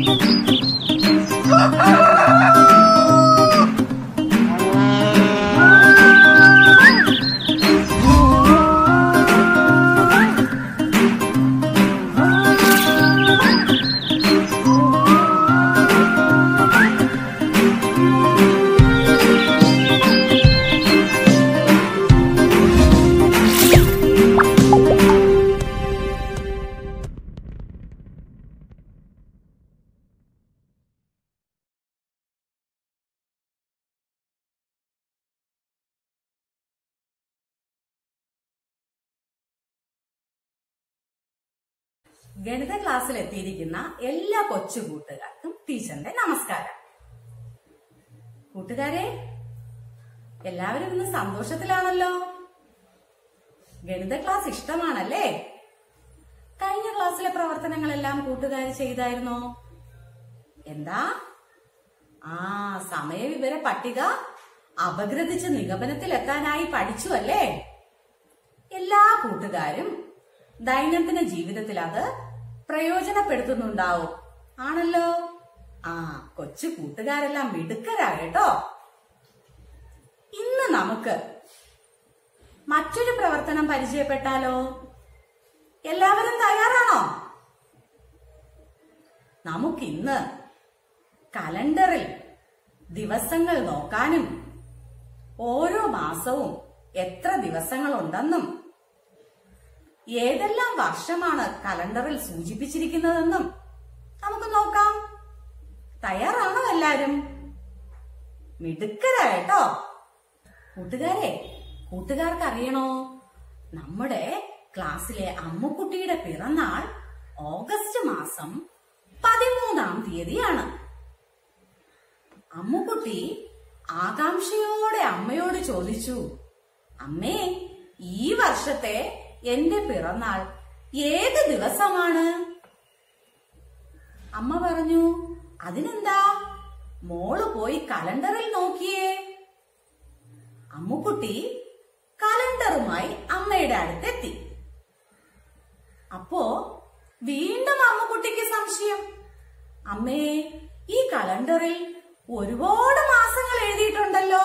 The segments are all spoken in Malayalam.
ഗണിത ക്ലാസ്സിൽ എത്തിയിരിക്കുന്ന എല്ലാ കൊച്ചു കൂട്ടുകാർക്കും ടീച്ചറിന്റെ നമസ്കാരം കൂട്ടുകാരെ എല്ലാവരും ഇന്ന് സന്തോഷത്തിലാണല്ലോ ഗണിത ക്ലാസ് ഇഷ്ടമാണല്ലേ കഴിഞ്ഞ ക്ലാസ്സിലെ പ്രവർത്തനങ്ങളെല്ലാം കൂട്ടുകാർ ചെയ്തായിരുന്നോ എന്താ ആ സമയവിവര പട്ടിക അപഗ്രഥിച്ച് നിഗമനത്തിലെത്താനായി പഠിച്ചു അല്ലേ എല്ലാ കൂട്ടുകാരും ദൈനംദിന ജീവിതത്തിൽ അത് പ്രയോജനപ്പെടുത്തുന്നുണ്ടാവും ആണല്ലോ ആ കൊച്ചു കൂട്ടുകാരെല്ലാം മിടുക്കരാ കേട്ടോ ഇന്ന് നമുക്ക് മറ്റൊരു പ്രവർത്തനം പരിചയപ്പെട്ടാലോ എല്ലാവരും തയ്യാറാണോ നമുക്കിന്ന് കലണ്ടറിൽ ദിവസങ്ങൾ നോക്കാനും ഓരോ മാസവും എത്ര ദിവസങ്ങളുണ്ടെന്നും ഏതെല്ലാം വർഷമാണ് കലണ്ടറിൽ സൂചിപ്പിച്ചിരിക്കുന്നതെന്നും നമുക്ക് നോക്കാം തയ്യാറാണോ എല്ലാരും മിടുക്കരായിട്ടോ കൂട്ടുകാരെ കൂട്ടുകാർക്ക് അറിയണോ നമ്മുടെ ക്ലാസ്സിലെ അമ്മുക്കുട്ടിയുടെ പിറന്നാൾ ഓഗസ്റ്റ് മാസം പതിമൂന്നാം തീയതിയാണ് അമ്മുക്കുട്ടി ആകാംക്ഷയോടെ അമ്മയോട് ചോദിച്ചു അമ്മേ ഈ വർഷത്തെ എന്റെ പിറന്നാൾ ഏത് ദിവസമാണ് അമ്മ പറഞ്ഞു അതിനെന്താ മോള് പോയി കലണ്ടറിൽ നോക്കിയേ അമ്മുക്കുട്ടി കലണ്ടറുമായി അമ്മയുടെ അടുത്തെത്തി അപ്പോ വീണ്ടും അമ്മുക്കുട്ടിക്ക് സംശയം അമ്മേ ഈ കലണ്ടറിൽ ഒരുപാട് മാസങ്ങൾ എഴുതിയിട്ടുണ്ടല്ലോ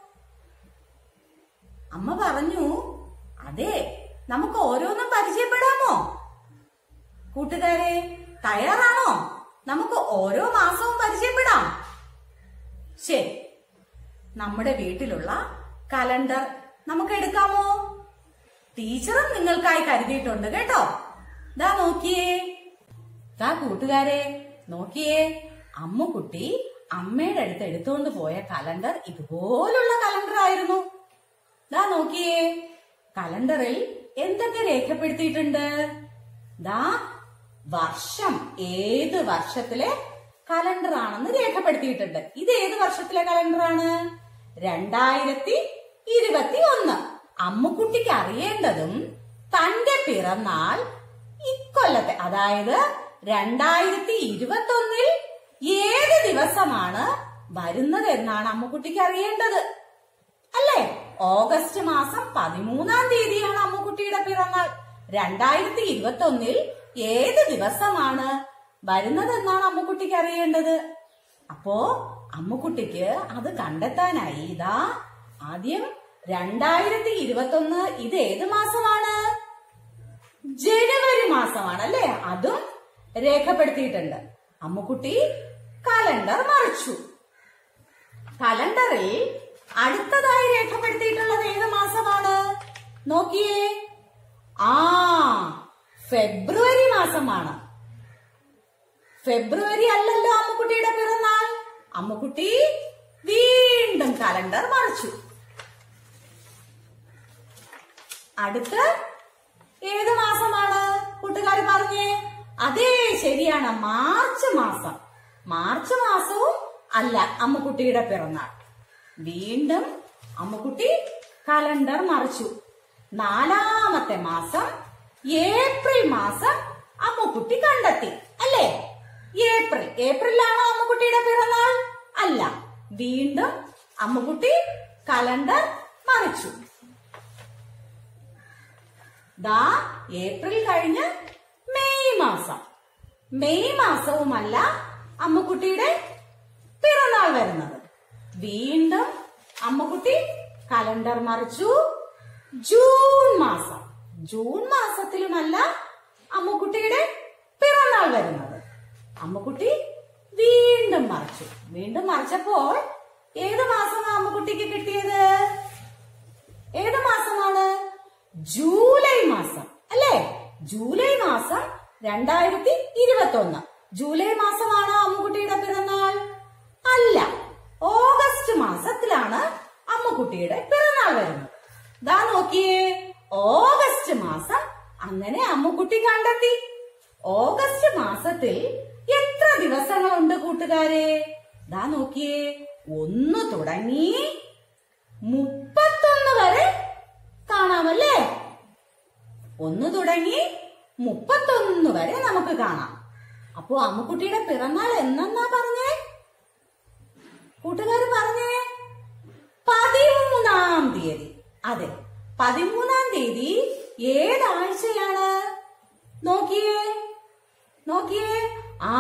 അമ്മ പറഞ്ഞു അതെ നമുക്ക് ഓരോന്നും പരിചയപ്പെടാമോ കൂട്ടുകാരെ തയ്യാറാണോ നമുക്ക് ഓരോ മാസവും പരിചയപ്പെടാം ശരി നമ്മുടെ വീട്ടിലുള്ള കലണ്ടർ നമുക്ക് എടുക്കാമോ ടീച്ചറും നിങ്ങൾക്കായി കരുതിയിട്ടുണ്ട് കേട്ടോ ദാ നോക്കിയേ ദാ കൂട്ടുകാരെ നോക്കിയേ അമ്മുക്കുട്ടി അമ്മയുടെ അടുത്ത് എടുത്തുകൊണ്ട് പോയ കലണ്ടർ ഇതുപോലുള്ള കലണ്ടർ ആയിരുന്നു ദാ നോക്കിയേ കലണ്ടറിൽ എന്തൊക്കെ രേഖപ്പെടുത്തിയിട്ടുണ്ട് ദാ വർഷം ഏത് വർഷത്തിലെ കലണ്ടർ ആണെന്ന് രേഖപ്പെടുത്തിയിട്ടുണ്ട് ഇത് ഏത് വർഷത്തിലെ കലണ്ടറാണ് രണ്ടായിരത്തി ഇരുപത്തി ഒന്ന് അമ്മുക്കുട്ടിക്ക് അറിയേണ്ടതും തന്റെ പിറന്നാൾ ഇക്കൊല്ലത്തെ അതായത് രണ്ടായിരത്തി ഇരുപത്തി ഒന്നിൽ ഏത് ദിവസമാണ് വരുന്നത് എന്നാണ് അമ്മുക്കുട്ടിക്ക് അറിയേണ്ടത് അല്ലേ ഓഗസ്റ്റ് മാസം പതിമൂന്നാം തീയതിയാണ് അമ്മുക്കുട്ടിയുടെ പിറന്നാൾ രണ്ടായിരത്തി ഇരുപത്തി ഒന്നിൽ ഏത് ദിവസമാണ് വരുന്നതെന്നാണ് അമ്മുക്കുട്ടിക്ക് അറിയേണ്ടത് അപ്പോ അമ്മുക്കുട്ടിക്ക് അത് കണ്ടെത്താനായി ഇതാ ആദ്യം രണ്ടായിരത്തി ഇരുപത്തി ഒന്ന് ഇത് ഏത് മാസമാണ് ജനുവരി മാസമാണ് അല്ലേ അതും രേഖപ്പെടുത്തിയിട്ടുണ്ട് അമ്മുക്കുട്ടി കലണ്ടർ മറിച്ചു കലണ്ടറിൽ അടുത്തതായി രേഖപ്പെടുത്തിയിട്ടുള്ളത് ഏത് മാസമാണ് നോക്കിയേ ആ ഫെബ്രുവരി മാസമാണ് ഫെബ്രുവരി അല്ലല്ലോ അമ്മുക്കുട്ടിയുടെ പിറന്നാൾ അമ്മുക്കുട്ടി വീണ്ടും കലണ്ടർ മറിച്ചു അടുത്ത് ഏത് മാസമാണ് കൂട്ടുകാർ പറഞ്ഞേ അതേ ശരിയാണ് മാർച്ച് മാസം മാർച്ച് മാസവും അല്ല അമ്മുക്കുട്ടിയുടെ പിറന്നാൾ വീണ്ടും അമ്മുക്കുട്ടി കലണ്ടർ മറിച്ചു നാലാമത്തെ മാസം ഏപ്രിൽ മാസം അമ്മുക്കുട്ടി കണ്ടെത്തി അല്ലേ ഏപ്രിൽ ഏപ്രിലാണോ അമ്മുക്കുട്ടിയുടെ പിറന്നാൾ അല്ല വീണ്ടും അമ്മുക്കുട്ടി കലണ്ടർ മറിച്ചു ദാ ഏപ്രിൽ കഴിഞ്ഞ് മെയ് മാസം മെയ് മാസവുമല്ല അമ്മുക്കുട്ടിയുടെ പിറന്നാൾ വരുന്നത് വീണ്ടും അമ്മുക്കുട്ടി കലണ്ടർ മറിച്ചു ജൂൺ മാസം ജൂൺ മാസത്തിലുമല്ല അമ്മുക്കുട്ടിയുടെ പിറന്നാൾ വരുന്നത് അമ്മുക്കുട്ടി വീണ്ടും മറിച്ചു വീണ്ടും മറിച്ചപ്പോൾ ഏത് മാസമാണ് അമ്മുക്കുട്ടിക്ക് കിട്ടിയത് ഏത് മാസമാണ് ജൂലൈ മാസം അല്ലേ ജൂലൈ മാസം രണ്ടായിരത്തി ഇരുപത്തി ഒന്ന് ജൂലൈ മാസമാണോ അമ്മുക്കുട്ടിയുടെ പിറന്നാൾ അല്ല ഓഗസ്റ്റ് മാസത്തിലാണ് അമ്മുക്കുട്ടിയുടെ പിറന്നാൾ വരുന്നത് ദാ നോക്കിയേ ഓഗസ്റ്റ് മാസം അങ്ങനെ അമ്മുക്കുട്ടി കണ്ടെത്തി ഓഗസ്റ്റ് മാസത്തിൽ എത്ര ദിവസങ്ങളുണ്ട് കൂട്ടുകാരെ ദാ നോക്കിയേ ഒന്ന് തുടങ്ങി മുപ്പത്തൊന്ന് വരെ കാണാമല്ലേ ഒന്ന് തുടങ്ങി മുപ്പത്തൊന്ന് വരെ നമുക്ക് കാണാം അപ്പോ അമ്മുക്കുട്ടിയുടെ പിറന്നാൾ എന്നെന്നാ പറഞ്ഞേ കൂട്ടുകാർ പറഞ്ഞേ പതിമൂന്നാം തീയതി അതെ പതിമൂന്നാം തീയതി ഏതാഴ്ചയാണ് നോക്കിയേ നോക്കിയേ ആ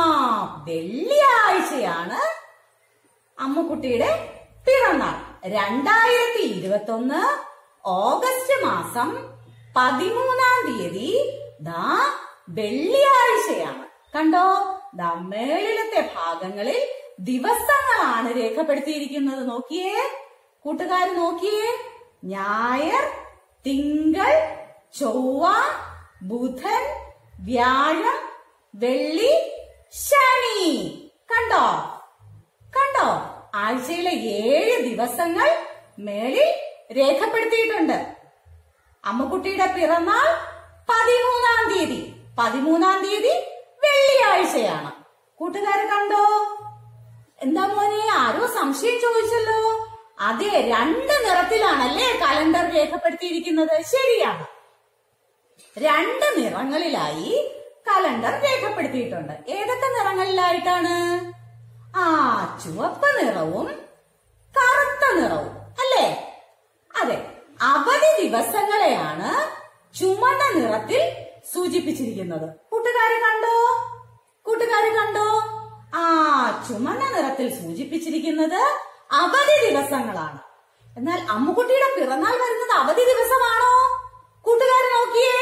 വെള്ളിയാഴ്ചയാണ് അമ്മുക്കുട്ടിയുടെ പിറന്നാൾ രണ്ടായിരത്തി ഇരുപത്തി ഒന്ന് ഓഗസ്റ്റ് മാസം പതിമൂന്നാം തീയതി ദാ വെള്ളിയാഴ്ചയാണ് കണ്ടോ ദാ മേളിലത്തെ ഭാഗങ്ങളിൽ ദിവസങ്ങളാണ് രേഖപ്പെടുത്തിയിരിക്കുന്നത് നോക്കിയേ കൂട്ടുകാർ നോക്കിയേ ഞായർ തിങ്കൾ ചൊവ്വ ബുധൻ വ്യാഴം വെള്ളി ശനി കണ്ടോ കണ്ടോ ആഴ്ചയിലെ ഏഴ് ദിവസങ്ങൾ മേളിൽ രേഖപ്പെടുത്തിയിട്ടുണ്ട് അമ്മക്കുട്ടിയുടെ പിറന്നാൾ പതിമൂന്നാം തീയതി പതിമൂന്നാം തീയതി വെള്ളിയാഴ്ചയാണ് കൂട്ടുകാര് കണ്ടോ എന്താ മോനെ ആരോ സംശയം ചോദിച്ചല്ലോ അതെ രണ്ട് നിറത്തിലാണല്ലേ കലണ്ടർ രേഖപ്പെടുത്തിയിരിക്കുന്നത് ശരിയാണ് രണ്ട് നിറങ്ങളിലായി കലണ്ടർ രേഖപ്പെടുത്തിയിട്ടുണ്ട് ഏതൊക്കെ നിറങ്ങളിലായിട്ടാണ് ആ ചുവപ്പ് നിറവും കറുത്ത നിറവും അല്ലേ അതെ അവധി ദിവസങ്ങളെയാണ് ചുമന്ന നിറത്തിൽ സൂചിപ്പിച്ചിരിക്കുന്നത് കൂട്ടുകാര് കണ്ടോ കൂട്ടുകാര് കണ്ടോ ആ ചുമന്ന നിറത്തിൽ സൂചിപ്പിച്ചിരിക്കുന്നത് അവധി ദിവസങ്ങളാണ് എന്നാൽ അമ്മുക്കുട്ടിയുടെ പിറന്നാൾ വരുന്നത് അവധി ദിവസമാണോ കൂട്ടുകാര് നോക്കിയേ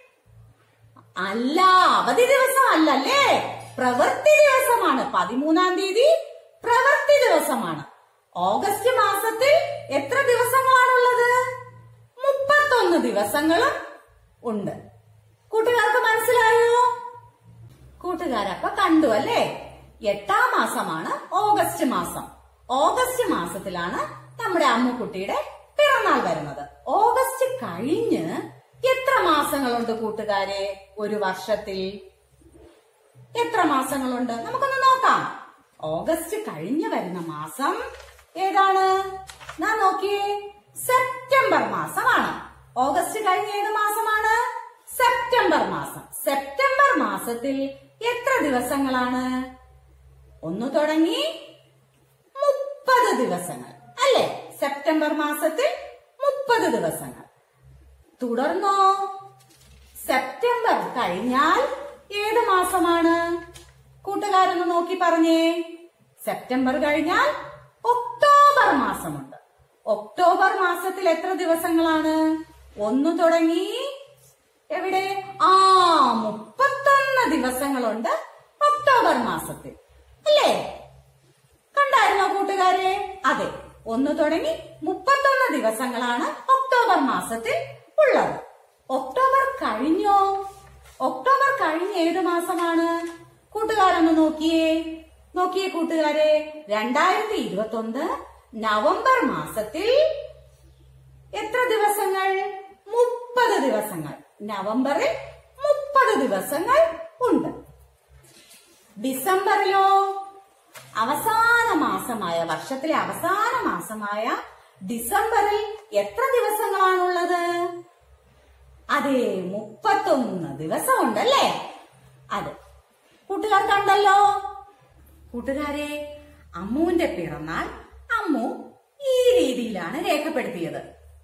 അല്ല അവധി ദിവസം അല്ലല്ലേ പ്രവൃത്തി ദിവസമാണ് പതിമൂന്നാം തീയതി പ്രവൃത്തി ദിവസമാണ് ഓഗസ്റ്റ് മാസത്തിൽ എത്ര ദിവസങ്ങളാണുള്ളത് മുപ്പത്തൊന്ന് ദിവസങ്ങളും ഉണ്ട് കൂട്ടുകാർക്ക് മനസ്സിലായോ കൂട്ടുകാരപ്പ കണ്ടു അല്ലേ എട്ടാം മാസമാണ് ഓഗസ്റ്റ് മാസം ഓഗസ്റ്റ് മാസത്തിലാണ് നമ്മുടെ അമ്മുക്കുട്ടിയുടെ പിറന്നാൾ വരുന്നത് ഓഗസ്റ്റ് കഴിഞ്ഞ് എത്ര മാസങ്ങളുണ്ട് കൂട്ടുകാരെ ഒരു വർഷത്തിൽ എത്ര മാസങ്ങളുണ്ട് നമുക്കൊന്ന് നോക്കാം ഓഗസ്റ്റ് കഴിഞ്ഞ് വരുന്ന മാസം ഏതാണ് നാ നോക്കിയേ സെപ്റ്റംബർ മാസമാണ് ഓഗസ്റ്റ് കഴിഞ്ഞ ഏത് മാസമാണ് സെപ്റ്റംബർ മാസം സെപ്റ്റംബർ മാസത്തിൽ എത്ര ദിവസങ്ങളാണ് ഒന്ന് തുടങ്ങി മുപ്പത് ദിവസങ്ങൾ അല്ലേ സെപ്റ്റംബർ മാസത്തിൽ മുപ്പത് ദിവസങ്ങൾ തുടർന്നോ സെപ്റ്റംബർ കഴിഞ്ഞാൽ ഏത് മാസമാണ് കൂട്ടുകാരൊന്ന് നോക്കി പറഞ്ഞേ സെപ്റ്റംബർ കഴിഞ്ഞാൽ ഒക്ടോബർ മാസമുണ്ട് ഒക്ടോബർ മാസത്തിൽ എത്ര ദിവസങ്ങളാണ് ഒന്ന് തുടങ്ങി എവിടെ ആ മുപ്പത്തൊന്ന് ദിവസങ്ങളുണ്ട് ഒക്ടോബർ മാസത്തിൽ അല്ലേ കണ്ടായിരുന്നോ കൂട്ടുകാരെ അതെ ഒന്ന് തുടങ്ങി മുപ്പത്തൊന്ന് ദിവസങ്ങളാണ് ഒക്ടോബർ മാസത്തിൽ ഉള്ളത് ഒക്ടോബർ കഴിഞ്ഞോ ഒക്ടോബർ കഴിഞ്ഞ ഏത് മാസമാണ് കൂട്ടുകാരൊന്ന് നോക്കിയേ നോക്കിയേ കൂട്ടുകാരെ രണ്ടായിരത്തി ഇരുപത്തി ഒന്ന് നവംബർ മാസത്തിൽ എത്ര ദിവസങ്ങൾ മുപ്പത് ദിവസങ്ങൾ നവംബറിൽ മുപ്പത് ദിവസങ്ങൾ ഉണ്ട് ഡിസംബറിലോ അവസാന മാസമായ വർഷത്തിലെ അവസാന മാസമായ ഡിസംബറിൽ എത്ര ദിവസങ്ങളാണുള്ളത് അതെ മുപ്പത്തൊന്ന് ദിവസം ഉണ്ടല്ലേ അതെ കൂട്ടുകാർ കണ്ടല്ലോ കൂട്ടുകാരെ അമ്മുവിന്റെ പിറന്നാൾ അമ്മു ഈ രീതിയിലാണ് രേഖപ്പെടുത്തിയത്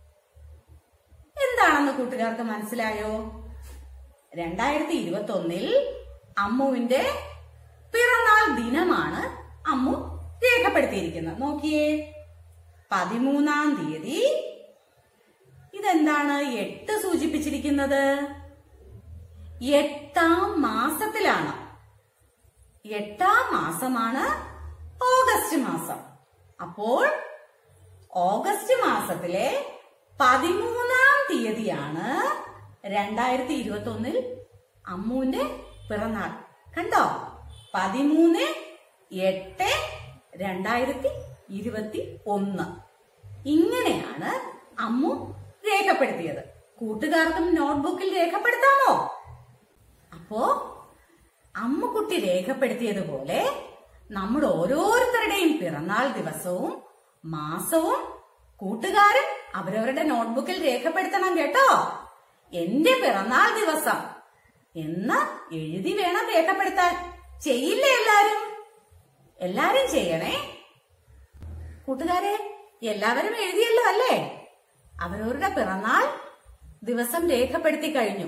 എന്താണെന്ന് കൂട്ടുകാർക്ക് മനസ്സിലായോ രണ്ടായിരത്തി ഇരുപത്തി ഒന്നിൽ അമ്മുവിന്റെ പിറന്നാൾ ദിനമാണ് അമ്മു രേഖപ്പെടുത്തിയിരിക്കുന്നത് നോക്കിയേ പതിമൂന്നാം തീയതി ഇതെന്താണ് എട്ട് സൂചിപ്പിച്ചിരിക്കുന്നത് എട്ടാം മാസത്തിലാണ് എട്ടാം മാസമാണ് ഓഗസ്റ്റ് മാസം അപ്പോൾ ഓഗസ്റ്റ് മാസത്തിലെ പതിമൂന്നാം തീയതിയാണ് രണ്ടായിരത്തി ഇരുപത്തി ഒന്നിൽ അമ്മുവിന്റെ പിറന്നാൾ കണ്ടോ പതിമൂന്ന് എട്ട് രണ്ടായിരത്തി ഇരുപത്തി ഒന്ന് ഇങ്ങനെയാണ് അമ്മു രേഖപ്പെടുത്തിയത് കൂട്ടുകാർക്കും നോട്ട്ബുക്കിൽ രേഖപ്പെടുത്താമോ അപ്പോ അമ്മുക്കുട്ടി രേഖപ്പെടുത്തിയതുപോലെ നമ്മുടെ ഓരോരുത്തരുടെയും പിറന്നാൾ ദിവസവും മാസവും കൂട്ടുകാരൻ അവരവരുടെ നോട്ട്ബുക്കിൽ രേഖപ്പെടുത്തണം കേട്ടോ എന്റെ പിറന്നാൾ ദിവസം എന്ന് എഴുതി വേണം രേഖപ്പെടുത്താൻ ചെയ്യില്ലേ എല്ലാരും എല്ലാരും ചെയ്യണേ കൂട്ടുകാരെ എല്ലാവരും എഴുതിയല്ലോ അല്ലേ അവരവരുടെ പിറന്നാൾ ദിവസം രേഖപ്പെടുത്തി കഴിഞ്ഞു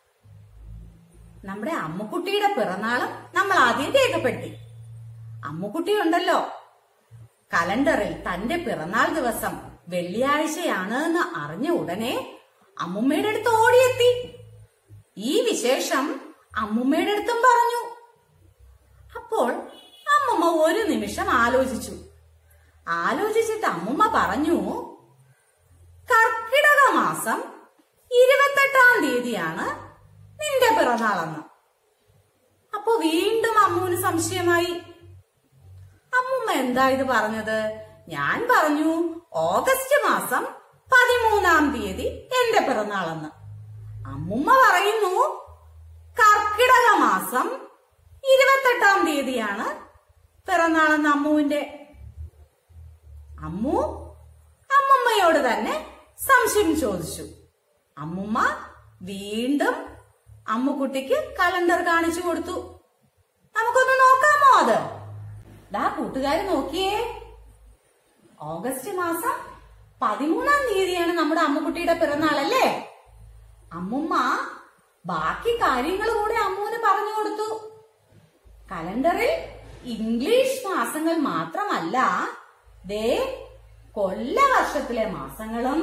നമ്മുടെ അമ്മുക്കുട്ടിയുടെ പിറന്നാളും നമ്മൾ ആദ്യം രേഖപ്പെടുത്തി അമ്മുക്കുട്ടി ഉണ്ടല്ലോ കലണ്ടറിൽ തന്റെ പിറന്നാൾ ദിവസം വെള്ളിയാഴ്ചയാണ് എന്ന് അറിഞ്ഞ ഉടനെ അമ്മുമ്മയുടെ അടുത്ത് ഓടിയെത്തി ഈ വിശേഷം അമ്മുമ്മയുടെ അടുത്തും പറഞ്ഞു അപ്പോൾ അമ്മുമ്മ ഒരു നിമിഷം ആലോചിച്ചു ആലോചിച്ചിട്ട് അമ്മുമ്മ പറഞ്ഞു കർക്കിടക മാസം ഇരുപത്തെട്ടാം തീയതിയാണ് നിന്റെ പിറന്നാളെന്ന് അപ്പൊ വീണ്ടും അമ്മുവിന് സംശയമായി അമ്മുമ്മ എന്താ ഇത് പറഞ്ഞത് ഞാൻ പറഞ്ഞു ഓഗസ്റ്റ് മാസം പതിമൂന്നാം തീയതി എന്റെ പിറന്നാളെന്ന് അമ്മുമ്മ പറയുന്നു കർക്കിടക മാസം ഇരുപത്തെട്ടാം തീയതിയാണ് പിറന്നാളെന്ന് അമ്മുവിന്റെ അമ്മു അമ്മുമ്മയോട് തന്നെ സംശയം ചോദിച്ചു അമ്മുമ്മ വീണ്ടും അമ്മുക്കുട്ടിക്ക് കലണ്ടർ കാണിച്ചു കൊടുത്തു നമുക്കൊന്ന് നോക്കാമോ അത് ദാ കൂട്ടുകാര് നോക്കിയേ ഓഗസ്റ്റ് മാസം പതിമൂന്നാം തീയതിയാണ് നമ്മുടെ അമ്മുക്കുട്ടിയുടെ പിറന്നാളല്ലേ അമ്മുമ്മ ബാക്കി കാര്യങ്ങൾ കൂടെ അമ്മുവിന് പറഞ്ഞു കൊടുത്തു കലണ്ടറിൽ ഇംഗ്ലീഷ് മാസങ്ങൾ മാത്രമല്ല ദേ കൊല്ലവർഷത്തിലെ മാസങ്ങളും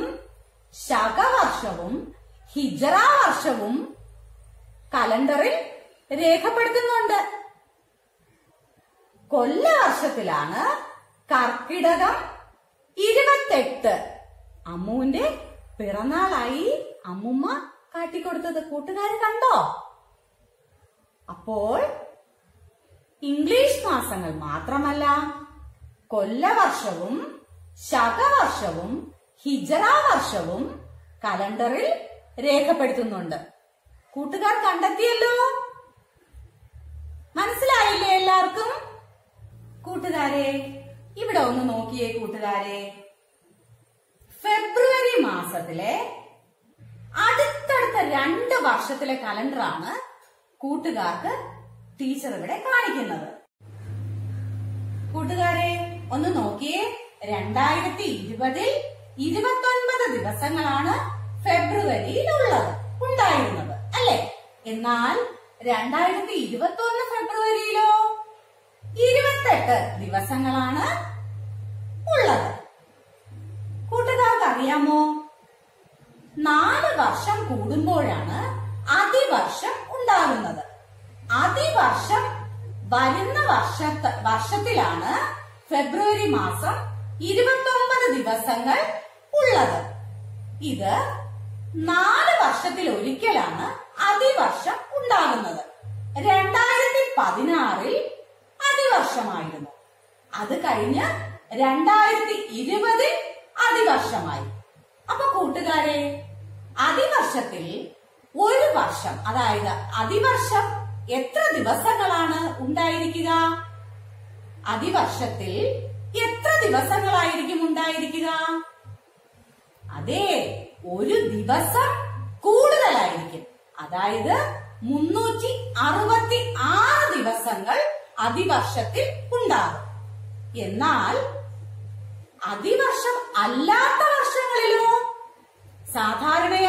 ശകവർഷവും ഹിജറ വർഷവും കലണ്ടറിൽ രേഖപ്പെടുത്തുന്നുണ്ട് കൊല്ലവർഷത്തിലാണ് കർക്കിടകം ഇരുപത്തെട്ട് അമ്മുവിന്റെ പിറന്നാളായി അമ്മുമ്മ കാട്ടിക്കൊടുത്തത് കൂട്ടുകാർ കണ്ടോ അപ്പോൾ ഇംഗ്ലീഷ് മാസങ്ങൾ മാത്രമല്ല കൊല്ലവർഷവും ശകവർഷവും ഹിജറ വർഷവും കലണ്ടറിൽ രേഖപ്പെടുത്തുന്നുണ്ട് കൂട്ടുകാർ കണ്ടെത്തിയല്ലോ മനസ്സിലായില്ലേ എല്ലാവർക്കും കൂട്ടുകാരെ ഇവിടെ ഒന്ന് നോക്കിയേ കൂട്ടുകാരെ ഫെബ്രുവരി മാസത്തിലെ അടുത്തടുത്ത രണ്ട് വർഷത്തിലെ കലണ്ടറാണ് കൂട്ടുകാർക്ക് ടീച്ചർ ഇവിടെ കാണിക്കുന്നത് കൂട്ടുകാരെ ഒന്ന് നോക്കിയേ രണ്ടായിരത്തി ഇരുപതിൽ ഇരുപത്തൊൻപത് ദിവസങ്ങളാണ് ഫെബ്രുവരിയിൽ ഉള്ളത് ഉണ്ടായിരുന്നത് അല്ലെ എന്നാൽ രണ്ടായിരത്തി ഇരുപത്തി ഒന്ന് ഫെബ്രുവരിയിലോ ഇരുപത്തെട്ട് ദിവസങ്ങളാണ് ഉള്ളത് കൂട്ടുകാർക്ക് അറിയാമോ നാല് വർഷം കൂടുമ്പോഴാണ് അതിവർഷം ഉണ്ടാകുന്നത് അതിവർഷം വരുന്ന വർഷത്ത വർഷത്തിലാണ് ഫെബ്രുവരി മാസം ഇരുപത്തൊമ്പത് ദിവസങ്ങൾ ഉള്ളത് ഇത് നാല് വർഷത്തിൽ ഒരിക്കലാണ് അതിവർഷം ഉണ്ടാകുന്നത് രണ്ടായിരത്തി പതിനാറിൽ അതിവർഷമായിരുന്നു അത് കഴിഞ്ഞ് രണ്ടായിരത്തി ഇരുപതിൽ അതിവർഷമായി അപ്പൊ കൂട്ടുകാരെ അതിവർഷത്തിൽ ഒരു വർഷം അതായത് അതിവർഷം എത്ര ദിവസങ്ങളാണ് ഉണ്ടായിരിക്കുക അതിവർഷത്തിൽ എത്ര ദിവസങ്ങളായിരിക്കും ഉണ്ടായിരിക്കുക അതെ ഒരു ദിവസം കൂടുതലായിരിക്കും അതായത് മുന്നൂറ്റി അറുപത്തി ആറ് ദിവസങ്ങൾ അതിവർഷത്തിൽ ഉണ്ടാകും എന്നാൽ അതിവർഷം അല്ലാത്ത വർഷങ്ങളിലോ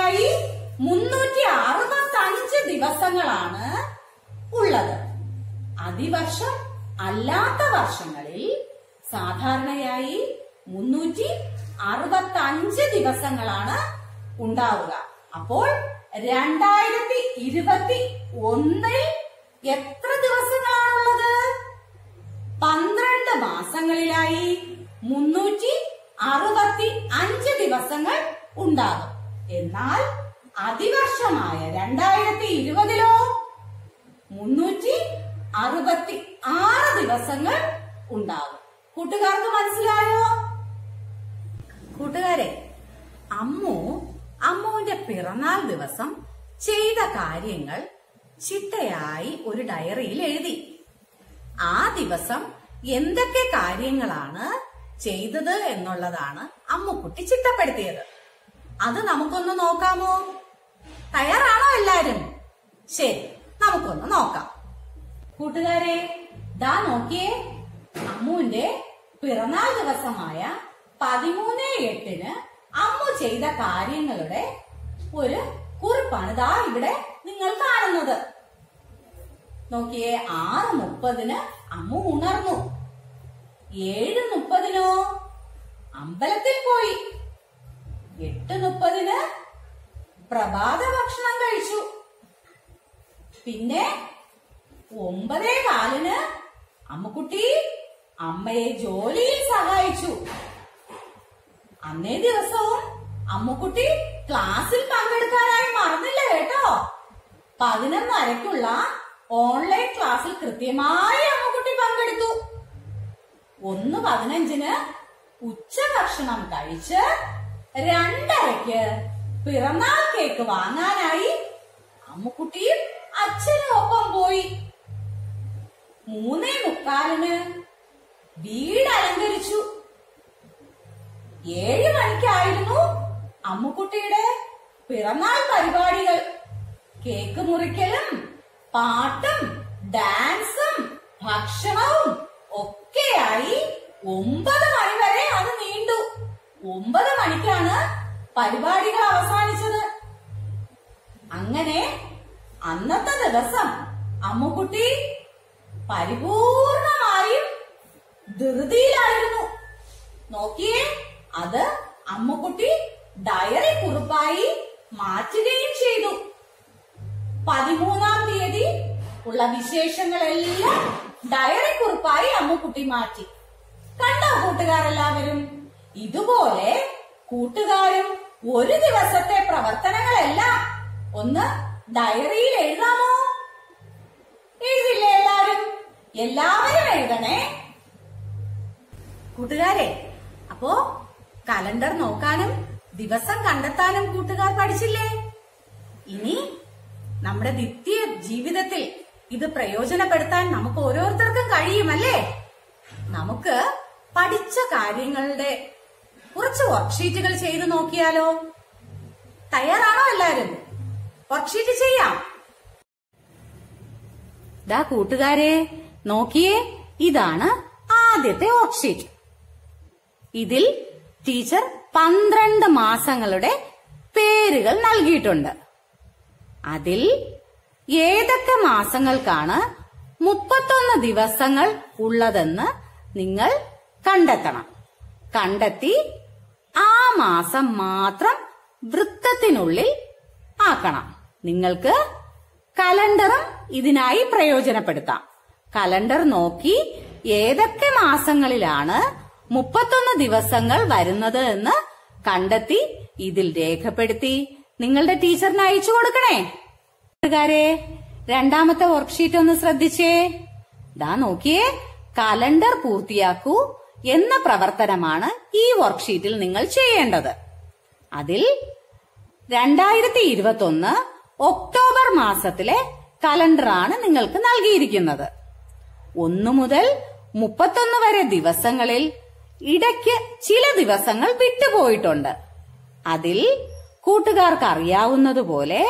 സാധാരണയായി മുന്നൂറ്റി അറുപത്തി അഞ്ച് ദിവസങ്ങളാണ് ഉള്ളത് അതിവർഷം അല്ലാത്ത വർഷങ്ങളിൽ സാധാരണയായി മുന്നൂറ്റി അറുപത്തി അഞ്ച് ദിവസങ്ങളാണ് ഉണ്ടാവുക അപ്പോൾ രണ്ടായിരത്തി ഇരുപത്തി ഒന്നിൽ എത്ര ദിവസങ്ങളാണുള്ളത് പന്ത്രണ്ട് മാസങ്ങളിലായി മുന്നൂറ്റി അറുപത്തി അഞ്ച് ദിവസങ്ങൾ ഉണ്ടാകും എന്നാൽ അതിവർഷമായ രണ്ടായിരത്തി ഇരുപതിലോ മുന്നൂറ്റി അറുപത്തി ആറ് ദിവസങ്ങൾ ഉണ്ടാകും കൂട്ടുകാർക്ക് മനസ്സിലായോ കൂട്ടുകാരെ അമ്മു അമ്മുവിന്റെ പിറന്നാൾ ദിവസം ചെയ്ത കാര്യങ്ങൾ ചിട്ടയായി ഒരു ഡയറിയിൽ എഴുതി ആ ദിവസം എന്തൊക്കെ കാര്യങ്ങളാണ് ചെയ്തത് എന്നുള്ളതാണ് അമ്മുക്കുട്ടി ചിട്ടപ്പെടുത്തിയത് അത് നമുക്കൊന്ന് നോക്കാമോ തയ്യാറാണോ എല്ലാരും ശരി നമുക്കൊന്ന് നോക്കാം കൂട്ടുകാരെ ദാ നോക്കിയേ അമ്മുവിന്റെ പിറന്നാൾ ദിവസമായ പതിമൂന്ന് എട്ടിന് അമ്മു ചെയ്ത കാര്യങ്ങളുടെ ഒരു കുറിപ്പാണ് ദാ ഇവിടെ നിങ്ങൾ കാണുന്നത് നോക്കിയേ ആറ് മുപ്പതിന് അമ്മു ഉണർന്നു ഏഴ് മുപ്പതിനോ അമ്പലത്തിൽ പോയി എട്ട് മുപ്പതിന് പ്രഭാത ഭക്ഷണം കഴിച്ചു പിന്നെ ഒമ്പതേ കാലിന് അമ്മുക്കുട്ടി അമ്മയെ ജോലിയിൽ സഹായിച്ചു അന്നേ ദിവസവും അമ്മുക്കുട്ടി ക്ലാസ്സിൽ പങ്കെടുക്കാനായി മറന്നില്ല കേട്ടോ പതിനൊന്നരക്കുള്ള ഓൺലൈൻ ക്ലാസ്സിൽ കൃത്യമായി അമ്മുക്കുട്ടി പങ്കെടുത്തു ഒന്ന് പതിനഞ്ചിന് ഉച്ചഭക്ഷണം കഴിച്ച് രണ്ടരയ്ക്ക് പിറന്നാൾ കേക്ക് വാങ്ങാനായി അമ്മുക്കുട്ടിയും അച്ഛനും ഒപ്പം പോയി മൂന്നേ മുക്കാലിന് വീട് അലങ്കരിച്ചു ഏഴ് മണിക്കായിരുന്നു അമ്മുക്കുട്ടിയുടെ പിറന്നാൾ പരിപാടികൾ കേക്ക് മുറിക്കലും പാട്ടും ഡാൻസും ഭക്ഷണവും ഒക്കെയായി ഒമ്പത് മണി വരെ അത് നീണ്ടു ഒമ്പത് മണിക്കാണ് പരിപാടികൾ അവസാനിച്ചത് അങ്ങനെ അന്നത്തെ ദിവസം അമ്മുക്കുട്ടി പരിപൂർണമായും ധൃതിയിലായിരുന്നു നോക്കിയേ അത് അമ്മുക്കുട്ടി ഡയറി കുറിപ്പായി മാറ്റുകയും ചെയ്തു പതിമൂന്നാം തീയതി ഉള്ള വിശേഷങ്ങളെല്ലാം ഡയറി കുറിപ്പായി അമ്മുക്കുട്ടി മാറ്റി കണ്ടോ കൂട്ടുകാരെല്ലാവരും ഇതുപോലെ കൂട്ടുകാരും ഒരു ദിവസത്തെ പ്രവർത്തനങ്ങളെല്ലാം ഒന്ന് ഡയറിയിൽ എഴുതാമോ എഴുതില്ലേ എല്ലാരും എല്ലാവരും എഴുതണേ കൂട്ടുകാരെ അപ്പോ കലണ്ടർ നോക്കാനും ദിവസം കണ്ടെത്താനും കൂട്ടുകാർ പഠിച്ചില്ലേ ഇനി നമ്മുടെ നിത്യ ജീവിതത്തിൽ ഇത് പ്രയോജനപ്പെടുത്താൻ നമുക്ക് ഓരോരുത്തർക്കും കഴിയുമല്ലേ നമുക്ക് പഠിച്ച കാര്യങ്ങളുടെ കുറച്ച് വർക്ക്ഷീറ്റുകൾ ചെയ്തു നോക്കിയാലോ തയ്യാറാണോ എല്ലാരും വർക്ക്ഷീറ്റ് ചെയ്യാം ദാ കൂട്ടുകാരെ നോക്കിയേ ഇതാണ് ആദ്യത്തെ വർക്ക്ഷീറ്റ് ഇതിൽ ടീച്ചർ പന്ത്രണ്ട് മാസങ്ങളുടെ പേരുകൾ നൽകിയിട്ടുണ്ട് അതിൽ ഏതൊക്കെ മാസങ്ങൾക്കാണ് മുപ്പത്തൊന്ന് ദിവസങ്ങൾ ഉള്ളതെന്ന് നിങ്ങൾ കണ്ടെത്തണം കണ്ടെത്തി ആ മാസം മാത്രം വൃത്തത്തിനുള്ളിൽ ആക്കണം നിങ്ങൾക്ക് കലണ്ടറും ഇതിനായി പ്രയോജനപ്പെടുത്താം കലണ്ടർ നോക്കി ഏതൊക്കെ മാസങ്ങളിലാണ് മുപ്പത്തൊന്ന് ദിവസങ്ങൾ വരുന്നത് എന്ന് കണ്ടെത്തി ഇതിൽ രേഖപ്പെടുത്തി നിങ്ങളുടെ ടീച്ചറിന് അയച്ചു കൊടുക്കണേ കൂട്ടുകാരെ രണ്ടാമത്തെ വർക്ക്ഷീറ്റ് ഒന്ന് ശ്രദ്ധിച്ചേ ദാ നോക്കിയേ കലണ്ടർ പൂർത്തിയാക്കൂ എന്ന പ്രവർത്തനമാണ് ഈ വർക്ക്ഷീറ്റിൽ നിങ്ങൾ ചെയ്യേണ്ടത് അതിൽ രണ്ടായിരത്തി ഇരുപത്തി ഒന്ന് ഒക്ടോബർ മാസത്തിലെ കലണ്ടറാണ് നിങ്ങൾക്ക് നൽകിയിരിക്കുന്നത് ഒന്നു മുതൽ മുപ്പത്തൊന്ന് വരെ ദിവസങ്ങളിൽ ഇടയ്ക്ക് ചില ദിവസങ്ങൾ വിട്ടുപോയിട്ടുണ്ട് അതിൽ കൂട്ടുകാർക്ക് അറിയാവുന്നതുപോലെ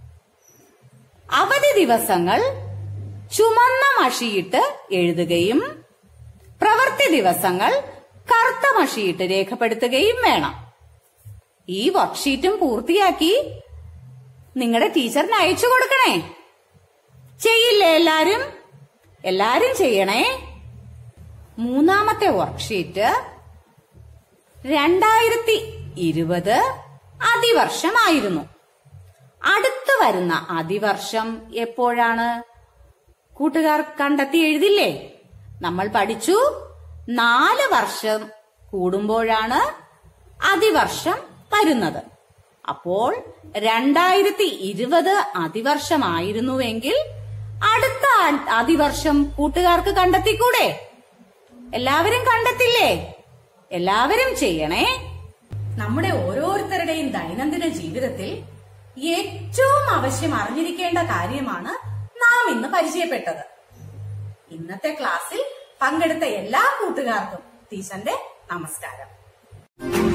അവധി ദിവസങ്ങൾ ചുമന്ന മഷിയിട്ട് എഴുതുകയും പ്രവൃത്തി ദിവസങ്ങൾ കറുത്ത മഷിയിട്ട് രേഖപ്പെടുത്തുകയും വേണം ഈ വർക്ക്ഷീറ്റും പൂർത്തിയാക്കി നിങ്ങളുടെ ടീച്ചറിന് അയച്ചു കൊടുക്കണേ ചെയ്യില്ലേ എല്ലാരും എല്ലാരും ചെയ്യണേ മൂന്നാമത്തെ വർക്ക്ഷീറ്റ് രണ്ടായിരത്തി ഇരുപത് അതിവർഷമായിരുന്നു അടുത്ത് വരുന്ന അതിവർഷം എപ്പോഴാണ് കൂട്ടുകാർ കണ്ടെത്തി എഴുതില്ലേ നമ്മൾ പഠിച്ചു നാല് വർഷം കൂടുമ്പോഴാണ് അതിവർഷം വരുന്നത് അപ്പോൾ രണ്ടായിരത്തി ഇരുപത് അതിവർഷമായിരുന്നുവെങ്കിൽ അടുത്ത ആ- അതിവർഷം കൂട്ടുകാർക്ക് കണ്ടെത്തിക്കൂടെ എല്ലാവരും കണ്ടെത്തില്ലേ എല്ലാവരും ചെയ്യണേ നമ്മുടെ ഓരോരുത്തരുടെയും ദൈനംദിന ജീവിതത്തിൽ ഏറ്റവും ആവശ്യം അറിഞ്ഞിരിക്കേണ്ട കാര്യമാണ് നാം ഇന്ന് പരിചയപ്പെട്ടത് ഇന്നത്തെ ക്ലാസ്സിൽ പങ്കെടുത്ത എല്ലാ കൂട്ടുകാർക്കും ടീച്ചറിന്റെ നമസ്കാരം